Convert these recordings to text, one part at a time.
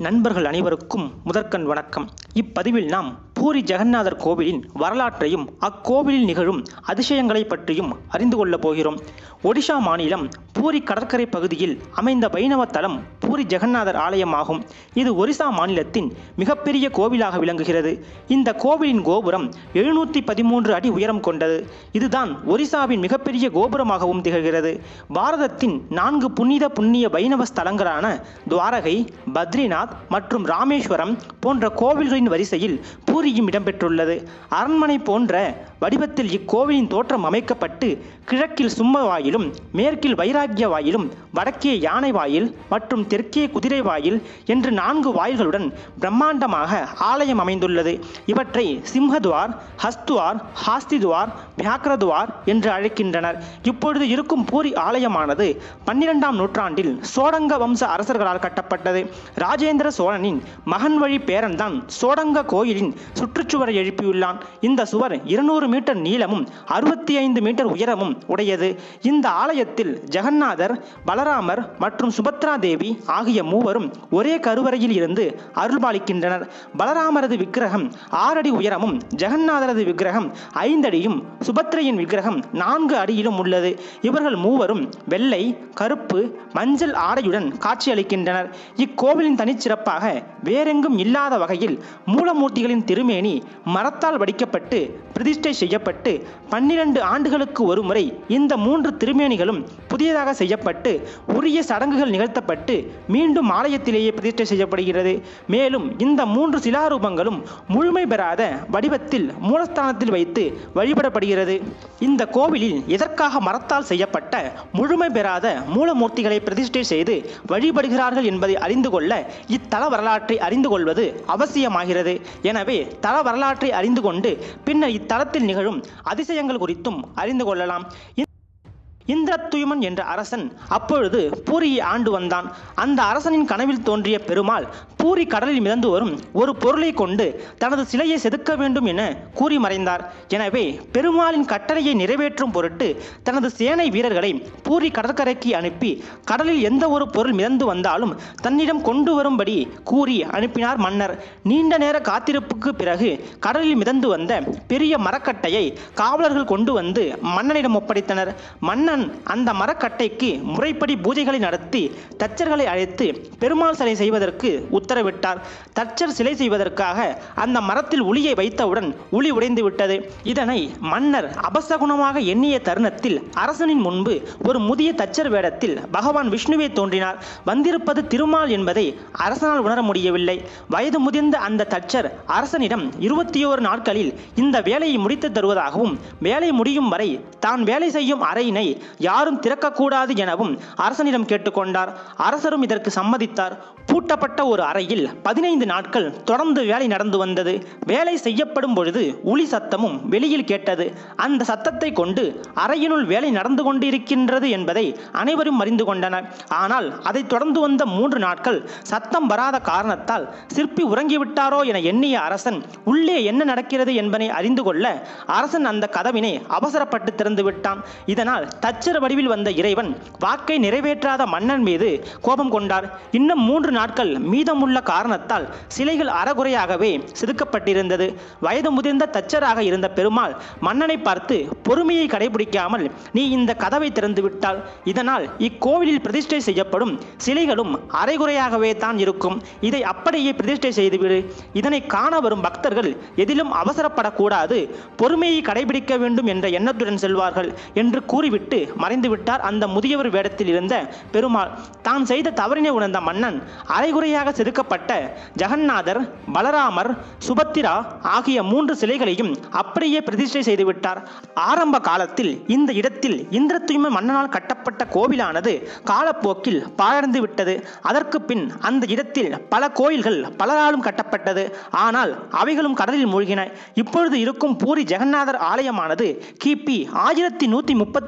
நண்பர்கள் அனைவருக்கும் முதற்கண் வணக்கம் இப்பதிவில் நாம் பூரி ஜெகநாதர் கோவிலின் வரலாற்றையும் அக்கோவிலில் நிகழும் அதிசயங்களை பற்றியும் அறிந்து கொள்ளப் போகிறோம் ஒடிஷா மாநிலம் பூரி கடற்கரை பகுதியில் அமைந்த வைணவ தலம் பூரி ஜெகநாதர் ஆலயமாகும் இது ஒரிசா மாநிலத்தின் மிகப்பெரிய கோவிலாக விளங்குகிறது இந்த கோவிலின் கோபுரம் எழுநூற்றி பதிமூன்று அடி உயரம் கொண்டது இதுதான் ஒரிசாவின் மிகப்பெரிய கோபுரமாகவும் திகழ்கிறது பாரதத்தின் நான்கு புனித புண்ணிய வைணவ ஸ்தலங்களான துவாரகை பத்ரிநாத் மற்றும் ராமேஸ்வரம் போன்ற கோவில்களின் வரிசையில் பூரியும் இடம்பெற்றுள்ளது அரண்மனை போன்ற வடிவத்தில் இக்கோவிலின் தோற்றம் அமைக்கப்பட்டு கிழக்கில் சும்ம வாயிலும் மேற்கில் வைராக்கிய வாயிலும் வடக்கே யானை வாயில் மற்றும் தெற்கே குதிரை வாயில் என்று நான்கு வாயில்களுடன் பிரம்மாண்டமாக ஆலயம் அமைந்துள்ளது இவற்றை சிம்ஹத்வார் ஹஸ்துவார் ஹாஸ்திதுவார் வியாக்ரதுவார் என்று அழைக்கின்றனர் இப்பொழுது இருக்கும் பூரி ஆலயமானது பன்னிரெண்டாம் நூற்றாண்டில் சோடங்க வம்ச அரசர்களால் கட்டப்பட்டது ராஜேந்திர சோழனின் மகன் வழி பேரன்தான் சோடங்க கோயிலின் சுற்றுச்சுவரை எழுப்பியுள்ளான் இந்த சுவர் இருநூறு மீட்டர் நீளமும் அறுபத்தி ஐந்து மீட்டர் உயரமும் உடையது இந்த ஆலயத்தில் ஜெகநாதர் பலராமர் மற்றும் சுபத்ரா தேவி ஆகிய மூவரும் ஒரே கருவறையில் இருந்து அருள்பாலிக்கின்றனர் பலராமரது விக்கிரகம் ஆறடி உயரமும் ஜெகநாதரது விக்கிரகம் ஐந்தடியும் சுபத்ரையின் விக்கிரகம் நான்கு அடியிலும் உள்ளது இவர்கள் மூவரும் வெள்ளை கருப்பு மஞ்சள் ஆடையுடன் காட்சியளிக்கின்றனர் இக்கோவிலின் தனிச்சிறப்பாக வேறெங்கும் இல்லாத வகையில் மூலமூர்த்திகளின் திருமேனி மரத்தால் வடிக்கப்பட்டு பிரதிஷ்டை செய்யப்பட்டு பன்னிரண்டு ஆண்டுகளுக்கு ஒருமுறை இந்த மூன்று திருமேனிகளும் புதியதாக செய்யப்பட்டு உரிய சடங்குகள் நிகழ்த்தப்பட்டு மீண்டும் ஆலயத்திலேயே பிரதிஷ்டை செய்யப்படுகிறது மேலும் இந்த மூன்று சிலாரூபங்களும் முழுமை பெறாத வடிவத்தில் மூலஸ்தானத்தில் வைத்து வழிபடப்படுகிறது இந்த கோவிலில் எதற்காக மரத்தால் செய்யப்பட்ட முழுமை பெறாத மூலமூர்த்திகளை பிரதிஷ்டை செய்து வழிபடுகிறார்கள் என்பதை அறிந்து கொள்ள இத்தல வரலாற்றை அறிந்து கொள்வது அவசியமாகிறது எனவே தல வரலாற்றை அறிந்து கொண்டு பின்னர் இத்தலத்தில் நிகழும் அதிசயங்கள் குறித்தும் அறிந்து கொள்ளலாம் இந்திரத்துயுமன் என்ற அரசன் அப்பொழுது பூரியை ஆண்டு வந்தான் அந்த அரசனின் கனவில் தோன்றிய பெருமாள் பூரி கடலில் மிதந்து வரும் ஒரு பொருளை கொண்டு தனது சிலையை செதுக்க வேண்டும் என கூறி மறைந்தார் எனவே பெருமாளின் கட்டளையை நிறைவேற்றும் பொருட்டு தனது சேனை வீரர்களை பூரி கடற்கரைக்கு அனுப்பி கடலில் எந்த ஒரு பொருள் மிதந்து வந்தாலும் தன்னிடம் கொண்டு வரும்படி கூறி அனுப்பினார் மன்னர் நீண்ட நேர காத்திருப்புக்கு பிறகு கடலில் மிதந்து வந்த பெரிய மரக்கட்டையை காவலர்கள் கொண்டு வந்து மன்னனிடம் ஒப்படைத்தனர் மன்னன் அந்த மரக்கட்டைக்கு முறைப்படி பூஜைகளை நடத்தி தச்சர்களை அழைத்து பெருமாள் சிலை செய்வதற்கு உத்தரவிட்டார் தச்சர் சிலை செய்வதற்காக அந்த மரத்தில் உளியை வைத்தவுடன் உளி உடைந்து விட்டது இதனை மன்னர் அபசகுணமாக எண்ணிய தருணத்தில் அரசனின் முன்பு ஒரு முதிய தச்சர் வேடத்தில் பகவான் விஷ்ணுவே தோன்றினார் வந்திருப்பது திருமால் என்பதை அரசனால் உணர முடியவில்லை வயது முதிர்ந்த அந்த தச்சர் அரசனிடம் இருபத்தி ஓரு நாட்களில் இந்த வேலையை முடித்து தருவதாகவும் வேலை முடியும் வரை தான் வேலை செய்யும் அறையினை யாரும் திறக்கக்கூடாது எனவும் அரசனிடம் கேட்டுக்கொண்டார் அரசரும் இதற்கு சம்மதித்தார் பூட்டப்பட்ட ஒரு அறையில் பதினைந்து நாட்கள் தொடர்ந்து வேலை நடந்து வந்தது வேலை செய்யப்படும் பொழுது உளி சத்தமும் வெளியில் கேட்டது அந்த சத்தத்தை கொண்டு அறையினுள் வேலை நடந்து கொண்டிருக்கின்றது என்பதை அனைவரும் அறிந்து கொண்டனர் ஆனால் அதை தொடர்ந்து வந்த மூன்று நாட்கள் சத்தம் வராத காரணத்தால் சிற்பி உறங்கிவிட்டாரோ என எண்ணிய அரசன் உள்ளே என்ன நடக்கிறது என்பதை அறிந்து கொள்ள அரசன் அந்த கதவினை அவசரப்பட்டு திறந்து விட்டான் இதனால் தச்சர் வடிவில் வந்த இறைவன் வாக்கை நிறைவேற்றாத மன்னன் மீது கோபம் கொண்டார் இன்னும் மூன்று நாட்கள் மீதமுள்ள காரணத்தால் சிலைகள் அறகுறையாகவே செதுக்கப்பட்டிருந்தது வயது முதிர்ந்த தச்சராக இருந்த பெருமாள் மன்னனை பார்த்து பொறுமையை கடைபிடிக்காமல் நீ இந்த கதவை திறந்து விட்டால் இதனால் இக்கோவிலில் பிரதிஷ்டை செய்யப்படும் சிலைகளும் அரைகுறையாகவே தான் இருக்கும் இதை அப்படியே பிரதிஷ்டை செய்துவிடு இதனை காண வரும் பக்தர்கள் எதிலும் அவசரப்படக்கூடாது பொறுமையை கடைபிடிக்க வேண்டும் என்ற எண்ணத்துடன் செல்வார்கள் என்று கூறிவிட்டு மறைந்து விட்டார் அந்த முதியவர் வேடத்தில் இருந்த பெருமாள் தான் செய்த தவறினை உணர்ந்த மன்னன் அரைகுறையாக செதுக்கப்பட்ட ஜெகநாதர் பலராமர் சுபத்திரா ஆகிய மூன்று சிலைகளையும் அப்படியே பிரதிஷ்டை செய்துவிட்டார் ஆரம்ப காலத்தில் இந்த இடத்தில் இந்திரத்துய்ம மன்னனால் கட்டப்பட்ட கோவிலானது காலப்போக்கில் பாழடைந்து விட்டது அதற்கு பின் அந்த இடத்தில் பல கோயில்கள் பலராலும் கட்டப்பட்டது ஆனால் அவைகளும் கடலில் மூழ்கின இப்பொழுது இருக்கும் பூரி ஜெகநாதர் ஆலயமானது கிபி ஆயிரத்தி நூற்றி முப்பத்தி ஐந்தாம்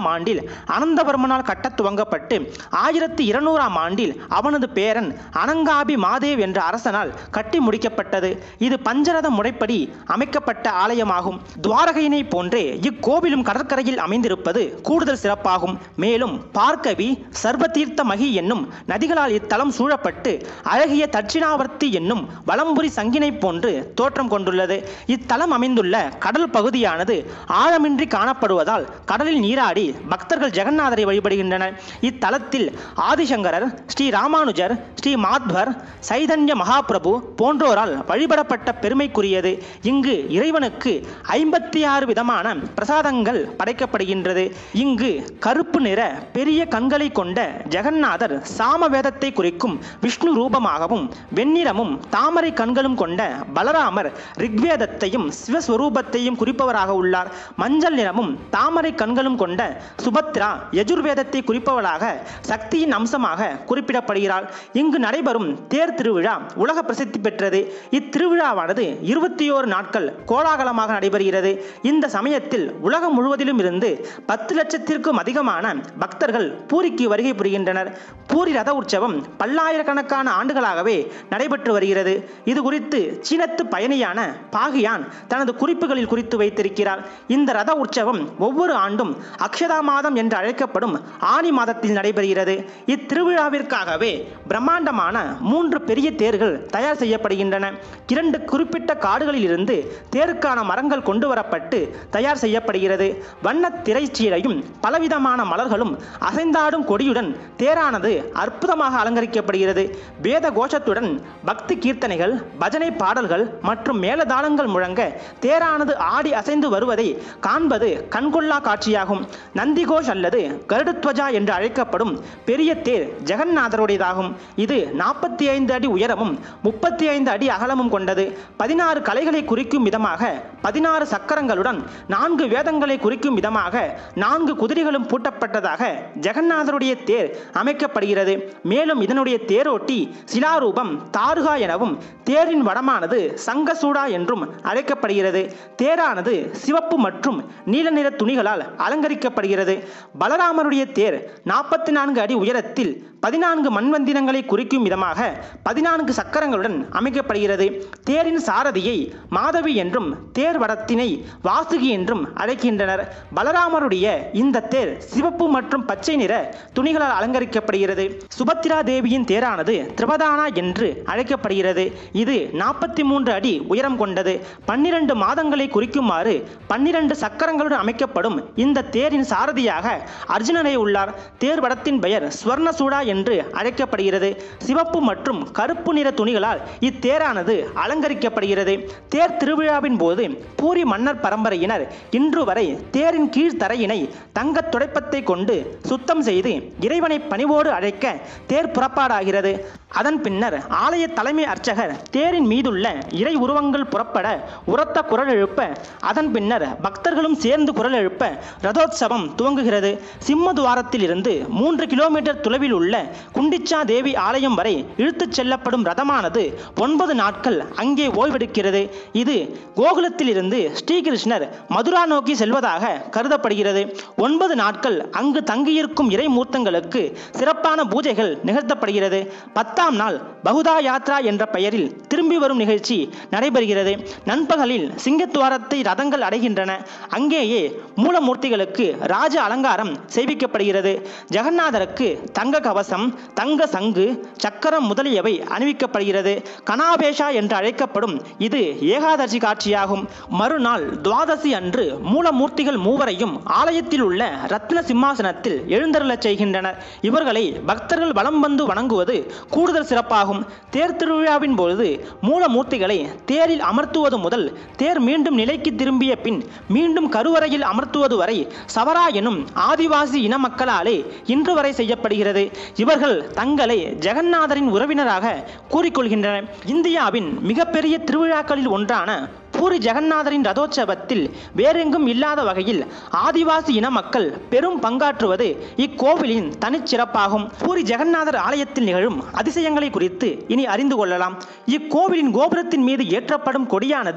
ஐந்தாம் ஆண்டில் அனந்தவர்மனால் கட்டத் துவங்கப்பட்டு ஆயிரத்தி இருநூறாம் ஆண்டில் அவனது பேரன் அனங்காபி மாதேவ் என்ற அரசனால் கட்டி முடிக்கப்பட்டது இது பஞ்சரத முறைப்படி அமைக்கப்பட்ட ஆலயமாகும் துவாரகையினை போன்றே இக்கோவிலும் கடற்கரையில் அமைந்திருப்பது கூடுதல் சிறப்பாகும் மேலும் பார்க்கவி சர்வதீர்த்த மகி என்னும் நதிகளால் இத்தலம் சூழப்பட்டு அழகிய தட்சிணாவர்த்தி என்னும் வலம்புரி சங்கினை போன்று தோற்றம் கொண்டுள்ளது இத்தலம் அமைந்துள்ள கடல் பகுதியானது ஆழமின்றி காணப்படுவதால் கடலில் நீராடி பக்தர்கள் ஜெகநாதரை வழிபடுகின்றனர் இத்தலத்தில் ஆதிசங்கரர் ஸ்ரீ ராமானுஜர் ஸ்ரீ மாத்வர் சைதன்ய மகாபிரபு போன்றோரால் வழிபடப்பட்ட பெருமைக்குரியது இங்கு இறைவனுக்கு ஐம்பத்தி ஆறு விதமான பிரசாதங்கள் படைக்கப்படுகின்றது இங்கு கருப்பு நிற பெரிய கண்களை கொண்ட ஜெகநாதர் சாமவேதத்தை குறிக்கும் விஷ்ணு ரூபமாகவும் வெண்ணிறமும் தாமரை கண்களும் கொண்ட பலராமர் ரிக்வேதத்தையும் சிவஸ்வரூபத்தையும் குறிப்பவராக உள்ளார் மஞ்சள் நிறமும் தாமரை கண்களும் கொண்ட சுபத்ரா யஜுர்வேதத்தை குறிப்பவளாக சக்தியின் அம்சமாக குறிப்பிடப்படுகிறாள் இங்கு நடைபெறும் தேர் திருவிழா உலக பிரசித்தி பெற்றது இத்திருவிழாவானது இருபத்தி ஓரு நாட்கள் கோலாகலமாக நடைபெறுகிறது இந்த சமயத்தில் உலகம் முழுவதிலும் இருந்து பத்து லட்சத்திற்கும் அதிகமான பக்தர்கள் பூரிக்கு வருகை புரிகின்றனர் பூரி ரத உற்சவம் பல்லாயிரக்கணக்கான ஆண்டுகளாகவே நடைபெற்று வருகிறது இது குறித்து சீனத்து பயணியான பாகியான் தனது குறிப்புகளில் குறித்து வைத்திருக்கிறார் இந்த ரத உற்சவம் ஒவ்வொரு ஆண்டும் அக்ஷதா மாதம் என்று அழைக்கப்படும் ஆனி மாதத்தில் நடைபெறுகிறது இத்திருவிழாவிற்காகவே பிரம்மாண்டமான மூன்று பெரிய தேர்கள் தயார் செய்யப்படுகின்றன இரண்டு குறிப்பிட்ட காடுகளில் இருந்து தேருக்கான மரங்கள் கொண்டு வரப்பட்டு தயார் செய்யப்படுகிறது வண்ணத் திரைச்சீலையும் பலவிதமான மலர்களும் அசைந்தாடும் கொடியுடன் தேரானது அற்புதமாக அலங்கரிக்கப்படுகிறது வேத கோஷத்துடன் பக்தி கீர்த்தனைகள் பஜனை பாடல்கள் மற்றும் மேலதாளங்கள் முழங்க தேரானது ஆடி அசைந்து வருவதை காண்பது கண்கொள்ளா காட்சியாகும் நந்திகோஷ் அல்லது கருடத்வஜா என்று அழைக்கப்படும் பெரிய தேர் ஜெகநாதருடையதாகும் இது நாற்பத்தி ஐந்து அடி உயரமும் முப்பத்தி ஐந்து அடி அகலமும் கொண்டது பதினாறு கலைகளை குறிக்கும் விதமாக பதினாறு சக்கரங்களுடன் நான்கு வேதங்களை குறிக்கும் விதமாக நான்கு குதிரைகளும் பூட்டப்பட்டதாக ஜெகநாதருடைய தேர் அமைக்கப்படுகிறது மேலும் இதனுடைய தேரோட்டி சிலாரூபம் தாருகா எனவும் தேரின் வடமானது சங்கசூடா என்றும் அழைக்கப்படுகிறது தேரானது சிவப்பு மற்றும் நீல நிற துணிகளால் அலங்கரிக்கப்படுகிறது பலராமருடைய தேர் நாற்பத்தி நான்கு அடி உயரத்தில் பதினான்கு மண்வந்திரங்களை குறிக்கும் விதமாக பதினான்கு சக்கரங்களுடன் அமைக்கப்படுகிறது தேரின் சாரதியை மாதவி என்றும் தேர் வடத்தினை வாசுகி என்றும் அழைக்கின்றனர் பலராமருடைய இந்த தேர் சிவப்பு மற்றும் பச்சை நிற துணிகளால் அலங்கரிக்கப்படுகிறது சுபத்திரா தேவியின் தேரானது திரிபதானா என்று அழைக்கப்படுகிறது இது நாற்பத்தி மூன்று அடி உயரம் கொண்டது பன்னிரண்டு மாதங்களை குறிக்குமாறு பன்னிரண்டு சக்கரங்களுடன் அமைக்கப்படும் இந்த தேரின் சாரதியாக அர்ஜுனனை உள்ளார் தேர் வடத்தின் பெயர் ஸ்வர்ணசூடா என்று அழைக்கப்படுகிறது சிவப்பு மற்றும் கருப்பு நிற துணிகளால் இத்தேரானது அலங்கரிக்கப்படுகிறது தேர் திருவிழாவின் போது பூரி மன்னர் பரம்பரையினர் இன்று வரை தேரின் கீழ்த்தரையினை தங்கத் துடைப்பத்தை கொண்டு சுத்தம் செய்து இறைவனை பணிவோடு அழைக்க தேர் புறப்பாடாகிறது அதன் பின்னர் ஆலய தலைமை அர்ச்சகர் தேரின் மீதுள்ள இறை உருவங்கள் புறப்பட உரத்த குரல் எழுப்ப அதன் பின்னர் பக்தர்களும் சேர்ந்து குரல் எழுப்ப ரதோத்சவம் துவங்குகிறது சிம்மதுவாரத்தில் இருந்து மூன்று கிலோமீட்டர் தொலைவில் உள்ள குண்டிச்சா தேவி ஆலயம் வரை இழுத்துச் செல்லப்படும் ரதமானது ஒன்பது நாட்கள் அங்கே ஓய்வெடுக்கிறது இது கோகுலத்தில் இருந்து ஸ்ரீகிருஷ்ணர் மதுரா நோக்கி செல்வதாக கருதப்படுகிறது ஒன்பது நாட்கள் அங்கு தங்கியிருக்கும் இறை மூர்த்தங்களுக்கு சிறப்பான பூஜைகள் நிகழ்த்தப்படுகிறது பத்தாம் நாள் பகுதா யாத்ரா என்ற பெயரில் திரும்பி வரும் நிகழ்ச்சி நடைபெறுகிறது நண்பகலில் சிங்கத்துவாரத்தை ரதங்கள் அடைகின்றன அங்கேயே மூலமூர்த்திகளுக்கு ராஜ அலங்காரம் செய்விக்கப்படுகிறது ஜெகநாதருக்கு தங்க கவசம் தங்க சங்கு சக்கரம் முதலியவை அணிவிக்கப்படுகிறது கனாபேஷா என்று அழைக்கப்படும் இது ஏகாதசி காட்சியாகும் மறுநாள் துவாதசி அன்று மூலமூர்த்திகள் மூவரையும் ஆலயத்தில் உள்ள ரத்ன சிம்மாசனத்தில் எழுந்தருளச் செய்கின்றனர் இவர்களை பக்தர்கள் வலம் வந்து வணங்குவது கூடுதல் சிறப்பாகும் தேர் திருவிழாவின் பொழுது மூலமூர்த்திகளை தேரில் அமர்த்துவது முதல் தேர் மீண்டும் நிலைக்கு திரும்பிய பின் மீண்டும் கருவறையில் அமர்த்துவது வரை சவரா எனும் ஆதிவாசி இன மக்களாலே இன்று வரை செய்யப்படுகிறது இவர்கள் தங்களை ஜெகநாதரின் உறவினராக கூறிக்கொள்கின்றனர் இந்தியாவின் மிகப்பெரிய திருவிழாக்களில் ஒன்றான பூரி ஜெகநாதரின் ரதோற்சவத்தில் வேறெங்கும் இல்லாத வகையில் ஆதிவாசி இன மக்கள் பெரும் பங்காற்றுவது இக்கோவிலின் தனிச்சிறப்பாகும் பூரி ஜெகநாதர் ஆலயத்தில் நிகழும் அதிசயங்களை குறித்து இனி அறிந்து கொள்ளலாம் இக்கோவிலின் கோபுரத்தின் மீது ஏற்றப்படும் கொடியானது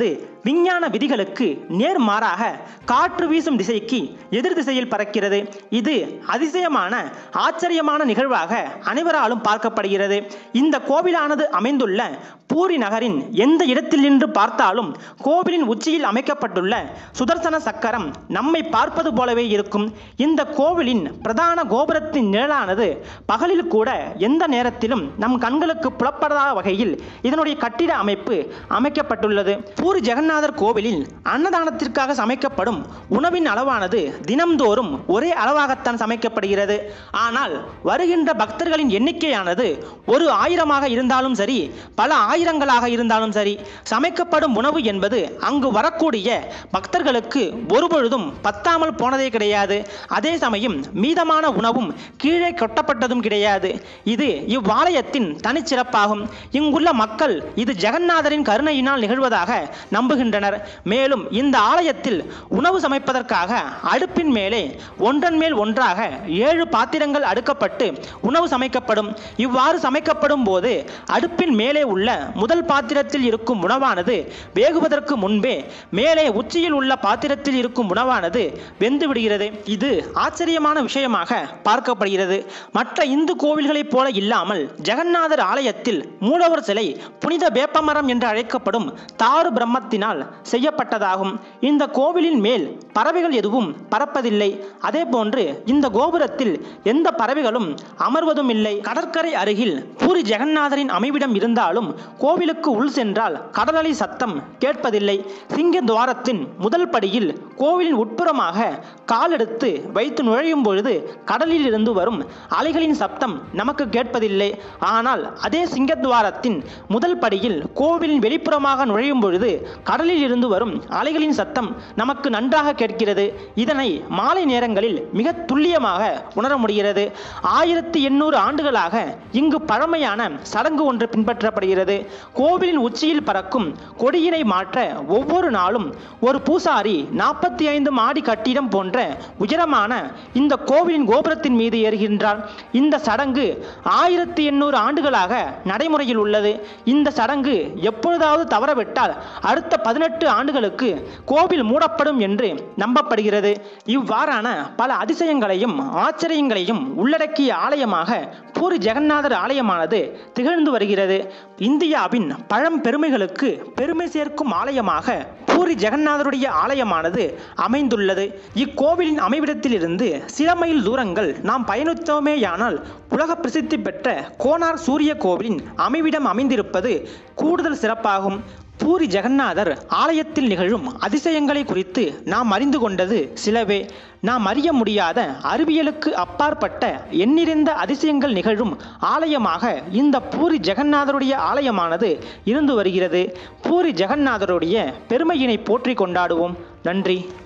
விஞ்ஞான விதிகளுக்கு நேர்மாறாக காற்று வீசும் திசைக்கு எதிர் திசையில் பறக்கிறது இது அதிசயமான ஆச்சரியமான நிகழ்வாக அனைவராலும் பார்க்கப்படுகிறது இந்த கோவிலானது அமைந்துள்ள பூரி நகரின் எந்த இடத்தில் நின்று பார்த்தாலும் கோவிலின் உச்சியில் அமைக்கப்பட்டுள்ள சுதர்சன சக்கரம் நம்மை பார்ப்பது போலவே இருக்கும் இந்த கோவிலின் பிரதான கோபுரத்தின் நிழலானது பகலில் கூட எந்த நேரத்திலும் நம் கண்களுக்கு புலப்படாத வகையில் இதனுடைய கட்டிட அமைப்பு அமைக்கப்பட்டுள்ளது பூரி ஜெகநாதர் கோவிலில் அன்னதானத்திற்காக சமைக்கப்படும் உணவின் அளவானது தினம்தோறும் ஒரே அளவாகத்தான் சமைக்கப்படுகிறது ஆனால் வருகின்ற பக்தர்களின் எண்ணிக்கையானது ஒரு ஆயிரமாக இருந்தாலும் சரி பல ஆயிரங்களாக இருந்தாலும் சரி சமைக்கப்படும் உணவு என்பது அங்கு வரக்கூடிய பக்தர்களுக்கு ஒருபொழுதும் பத்தாமல் போனதே கிடையாது அதே சமயம் மீதமான உணவும் கீழே கொட்டப்பட்டதும் கிடையாது இது இவ்வாலயத்தின் தனிச்சிறப்பாகும் இங்குள்ள மக்கள் இது ஜெகநாதரின் கருணையினால் நிகழ்வதாக நம்புகின்றனர் மேலும் இந்த ஆலயத்தில் உணவு சமைப்பதற்காக அடுப்பின் மேலே ஒன்றன் மேல் ஒன்றாக ஏழு பாத்திரங்கள் அடுக்கப்பட்டு உணவு சமைக்கப்படும் இவ்வாறு சமைக்கப்படும் போது அடுப்பின் மேலே உள்ள முதல் பாத்திரத்தில் இருக்கும் உணவானது வேகுவதற்கு முன்பே மேலே உச்சியில் உள்ள பாத்திரத்தில் இருக்கும் உணவானது வெந்து விடுகிறது இது ஆச்சரியமான விஷயமாக பார்க்கப்படுகிறது மற்ற இந்து கோவில்களைப் போல இல்லாமல் ஜெகநாதர் ஆலயத்தில் மூலவர் சிலை புனித வேப்பமரம் என்று அழைக்கப்படும் தாரு பிரம்மத்தினால் செய்யப்பட்டதாகும் இந்த கோவிலின் மேல் பறவைகள் எதுவும் பறப்பதில்லை அதே போன்று இந்த கோபுரத்தில் எந்த பறவைகளும் அமர்வதும் இல்லை கடற்கரை அருகில் பூரி ஜெகநாதரின் அமைவிடம் இருந்தாலும் கோவிலுக்கு உள் சென்றால் கடலலை சத்தம் கேட்பதில்லை சிங்க துவாரத்தின் முதல் படியில் கோவிலின் உட்புறமாக காலெடுத்து வைத்து நுழையும் பொழுது கடலில் இருந்து வரும் அலைகளின் சப்தம் நமக்கு கேட்பதில்லை ஆனால் அதே சிங்கத்வாரத்தின் முதல் படியில் கோவிலின் வெளிப்புறமாக நுழையும் பொழுது கடலில் இருந்து வரும் அலைகளின் சத்தம் நமக்கு நன்றாக கேட்கிறது இதனை மாலை நேரங்களில் மிக துல்லியமாக உணர முடிகிறது ஆயிரத்தி எண்ணூறு ஆண்டுகளாக இங்கு பழமையான சடங்கு ஒன்று பின்பற்றப்படுகிறது கோவிலின் உச்சியில் பறக்கும் கொடியினை மாற்ற ஒவ்வொரு நாளும் ஒரு பூசாரி நாற்பத்தி ஐந்து மாடி கட்டிடம் போன்ற உயரமான இந்த கோவிலின் கோபுரத்தின் மீது ஏறுகின்றார் இந்த சடங்கு ஆயிரத்தி எண்ணூறு ஆண்டுகளாக நடைமுறையில் உள்ளது இந்த சடங்கு எப்பொழுதாவது தவறவிட்டால் அடுத்த பதினெட்டு ஆண்டுகளுக்கு கோவில் மூடப்படும் என்று நம்பப்படுகிறது இவ்வாறான பல அதிசயங்களையும் ஆச்சரியங்களையும் உள்ளடக்கிய ஆலயமாக பூரி ஜெகநாதர் ஆலயமானது திகழ்ந்து வருகிறது இந்தியாவின் பழம்பெருமைகளுக்கு பெருமை சேர்க்கும் ஆலயமாக பூரி ஜெகநாதருடைய ஆலயமானது அமைந்துள்ளது இக்கோவிலின் அமைவிடத்திலிருந்து சில மைல் தூரங்கள் நாம் பயணித்தோமேயானால் உலக பிரசித்தி பெற்ற கோனார் சூரிய கோவிலின் அமைவிடம் அமைந்திருப்பது கூடுதல் சிறப்பாகும் பூரி ஜெகநாதர் ஆலயத்தில் நிகழும் அதிசயங்களை குறித்து நாம் அறிந்து கொண்டது சிலவே நாம் அறிய முடியாத அறிவியலுக்கு அப்பாற்பட்ட எண்ணிறந்த அதிசயங்கள் நிகழும் ஆலயமாக இந்த பூரி ஜெகநாதருடைய ஆலயமானது இருந்து வருகிறது பூரி ஜெகநாதருடைய பெருமையினை போற்றி கொண்டாடுவோம் நன்றி